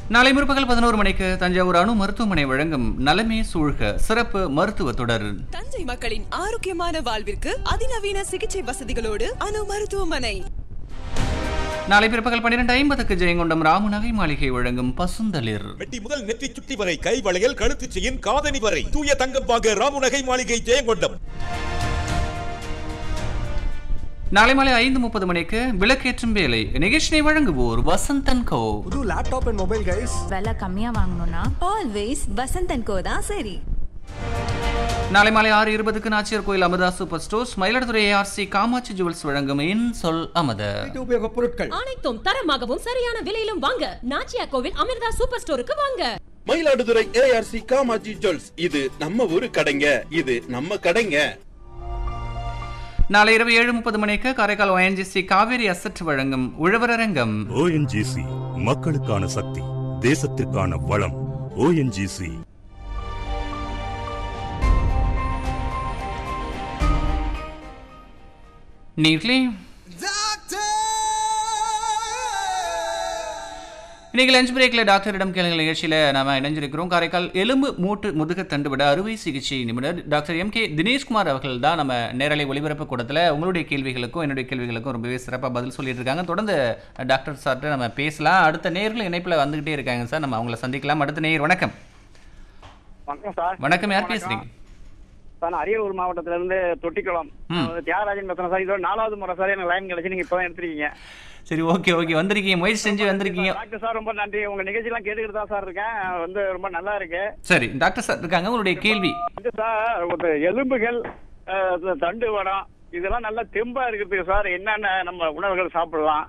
நாளை முற்பகல் பதினோரு மணிக்கு தஞ்சாவூர் அணு மருத்துவமனை வழங்கும் நலமே சூழ்க சிறப்பு மருத்துவ தொடர் தஞ்சை மக்களின் ஆரோக்கியமான வாழ்விற்கு அதிநவீன சிகிச்சை வசதிகளோடு அணு மருத்துவமனை நாளை பிற்பகல் பன்னிரண்டு ஐம்பதுக்கு ஜெயங்கொண்டம் ராமு நகை மாளிகை வழங்கும் பசுந்தளிர் வெட்டி முதல் நெற்றி சுட்டி வரை கை வளையல் கழுத்து செயின் காதணி வரை தூய தங்கம் வாங்க ராமுநகை மாளிகை ஜெயங்கொண்டம் நாளை மாலை ஐந்து முப்பது மணிக்கு விளக்கேற்றும் வேலை நிகழ்ச்சியை வழங்குவோர் வசந்தன் கோ புது லேப்டாப் அண்ட் மொபைல் கைஸ் விலை கம்மியா வாங்கணும்னா ஆல்வேஸ் வசந்தன் கோ தான் சரி நாளை மாலை ஆறு இருபதுக்கு நாச்சியார் கோயில் அமதா super stores Mayiladuthurai ARC Kamatchi jewels வழங்கும் இன் சொல் அமத வீட்டு உபயோகப் பொருட்கள் அனைத்தும் தரமாகவும் சரியான விலையிலும் வாங்க நாச்சியா கோவில் அமிர்தா சூப்பர் ஸ்டோருக்கு வாங்க மயிலாடுதுறை ஏஆர்சி காமாஜி ஜுவல்ஸ் இது நம்ம ஊரு கடைங்க இது நம்ம கடைங்க நாளை இரவு ஏழு முப்பது மணிக்கு காரைக்கால் ஒயன்ஜிசி காவேரி அசட் வழங்கும் உழவரங்கம் ஓஎன்ஜிசி மக்களுக்கான சக்தி தேசத்திற்கான வளம் ஓஎன்ஜிசி நீட்லி இன்னைக்கு லஞ்ச் பிரேக்ல டாக்டரிடம் கேளுங்கள் நிகழ்ச்சியில நாம இணைஞ்சிருக்கிறோம் காரைக்கால் எலும்பு மூட்டு முதுகு தண்டுவிட அறுவை சிகிச்சை நிபுணர் டாக்டர் எம் கே தினேஷ்குமார் அவர்கள் தான் நம்ம நேரலை ஒளிபரப்பு கூடத்தில் உங்களுடைய கேள்விகளுக்கும் என்னுடைய கேள்விகளுக்கும் ரொம்பவே சிறப்பாக பதில் சொல்லிட்டு இருக்காங்க தொடர்ந்து டாக்டர் சார்கிட்ட நம்ம பேசலாம் அடுத்த நேரில் இணைப்பில் வந்துகிட்டே இருக்காங்க சார் நம்ம அவங்கள சந்திக்கலாம் அடுத்த நேர் வணக்கம் வணக்கம் சார் வணக்கம் யார் பேசுறீங்க சார் நான் அரியலூர் மாவட்டத்துல இருந்து தொட்டிக்குளம் ம். அஹ் தியாகராஜன் பேசுறேன் சார் இதோட நாலாவது முறை சார் எனக்கு லைன் கிடைச்சு நீங்க இப்பதான் எடுத்திருக்கீங்க சரி ஓகே ஓகே வந்திருக்கீங்க முயற்சி செஞ்சு வந்திருக்கீங்க டாக்டர் சார் ரொம்ப நன்றி உங்க நிகழ்ச்சி எல்லாம் கேட்டுக்கிட்டு தான் சார் இருக்கேன் வந்து ரொம்ப நல்லா இருக்கு சரி டாக்டர் சார் இருக்காங்க உங்களுடைய கேள்வி வந்து சார் ஒரு எலும்புகள் அஹ், த- தண்டு வடம் இதெல்லாம் நல்லா தெம்பா இருக்கிறதுக்கு சார் என்னென்ன நம்ம உணவுகள் சாப்பிடலாம்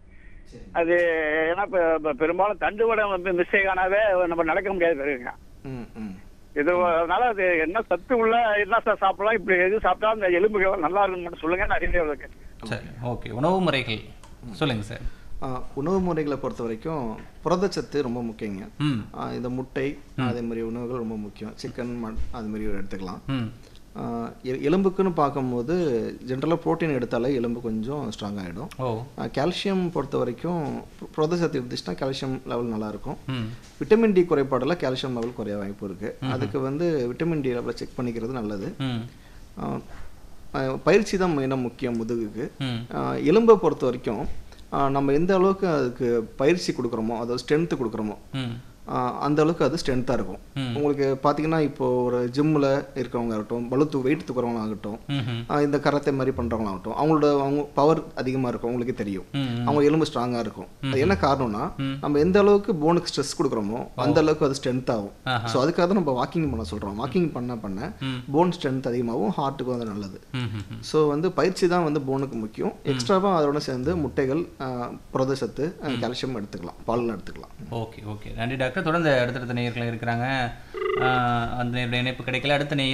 அது ஏன்னா இப்ப இப்ப பெரும்பாலும் தண்டு வடம் வந்து மிஸ்டேக் ஆனாவே நம்ம நடக்க முடியாது பிறகுங்க ம் ம் இது அதனால அது என்ன சத்து உள்ள என்ன சார் சாப்பிடலாம் இப்படி எது சாப்பிட்டா அந்த எலும்புகள் நல்லா இருக்குன்னு மட்டும் சொல்லுங்க நான் அறிந்தவர்களுக்கு சரி ஓகே உணவு முறைகள் சொல்லுங்க சார் ஆ, உணவு முறைகளை பொறுத்த வரைக்கும் புரதச்சத்து ரொம்ப முக்கியங்க ம் ஆ, இந்த முட்டை அதே மாதிரி உணவுகள் ரொம்ப முக்கியம் சிக்கன் மட் அது மாதிரி எடுத்துக்கலாம் ம் ஆ, எ- எலும்புக்குன்னு பார்க்கும்போது ஜென்ரலாக புரோட்டீன் எடுத்தாலே எலும்பு கொஞ்சம் ஸ்ட்ராங் ஆகிடும் ஓ கால்சியம் பொறுத்த வரைக்கும் பு- புரதச்சத்து இருந்துச்சுன்னா கால்சியம் லெவல் நல்லா இருக்கும் ம் விட்டமின் டி குறைபாடில் கால்சியம் லெவல் குறைய வாய்ப்பு இருக்கு அதுக்கு வந்து விட்டமின் டி லெவலை செக் பண்ணிக்கிறது நல்லது ம் ஆ, ஆ, பயிற்சி தான் மெயினாக முக்கியம் முதுகுக்கு ம் ஆ, எலும்பை பொறுத்த வரைக்கும் ஆ, நம்ம எந்த அளவுக்கு அதுக்கு பயிற்சி கொடுக்குறோமோ அதாவது ஸ்ட்ரென்த்து கொடுக்குறோமோ ம் ஆ, அந்த அளவுக்கு அது ஸ்ட்ரென்த்தாக இருக்கும் ம். உங்களுக்கு பார்த்தீங்கன்னா இப்போ ஒரு ஜிம்மில் இருக்கிறவங்க ஆகட்டும் பளு தூ வெயிட் தூக்குறவங்க ஆகட்டும் ம்ஹும். ஆ, இந்த கரத்தை மாதிரி பண்ணுறவங்களாகட்டும் அவங்களோட அவங்க பவர் அதிகமாக இருக்கும் அவங்களுக்கே தெரியும் ம், ம். அவங்க எலும்பு ஸ்ட்ராங்காக இருக்கும் அது என்ன காரணம்னா நம்ம எந்த அளவுக்கு போனுக்கு ஸ்ட்ரெஸ் கொடுக்குறோமோ அந்த அளவுக்கு அது ஸ்ட்ரென்த் ஆகும் ஆஹா. ஸோ அதுக்காக தான் நம்ம வாக்கிங் பண்ண சொல்கிறோம் வாக்கிங் பண்ண பண்ண ம். போன் ஸ்ட்ரென்த் அதிகமாகும் ஹார்ட்டுக்கும் அது நல்லது ம் ம், ம். ஸோ வந்து பயிற்சி தான் வந்து போனுக்கு முக்கியம் எக்ஸ்ட்ராவாக அதோட சேர்ந்து முட்டைகள் ஆ, புரதச்சத்து ஆ, கால்சியம் எடுத்துக்கலாம் பால்லாம் எடுத்துக்கலாம் ஓகே ஓகே நன்றி டாக்டர் தொடர்ந்து அடுத்தடுத்த நேயர்கள் இருக்கிறாங்க ஆஹ் அந்த நேயருடைய இணைப்பு கிடைக்கல அடுத்த நேயர்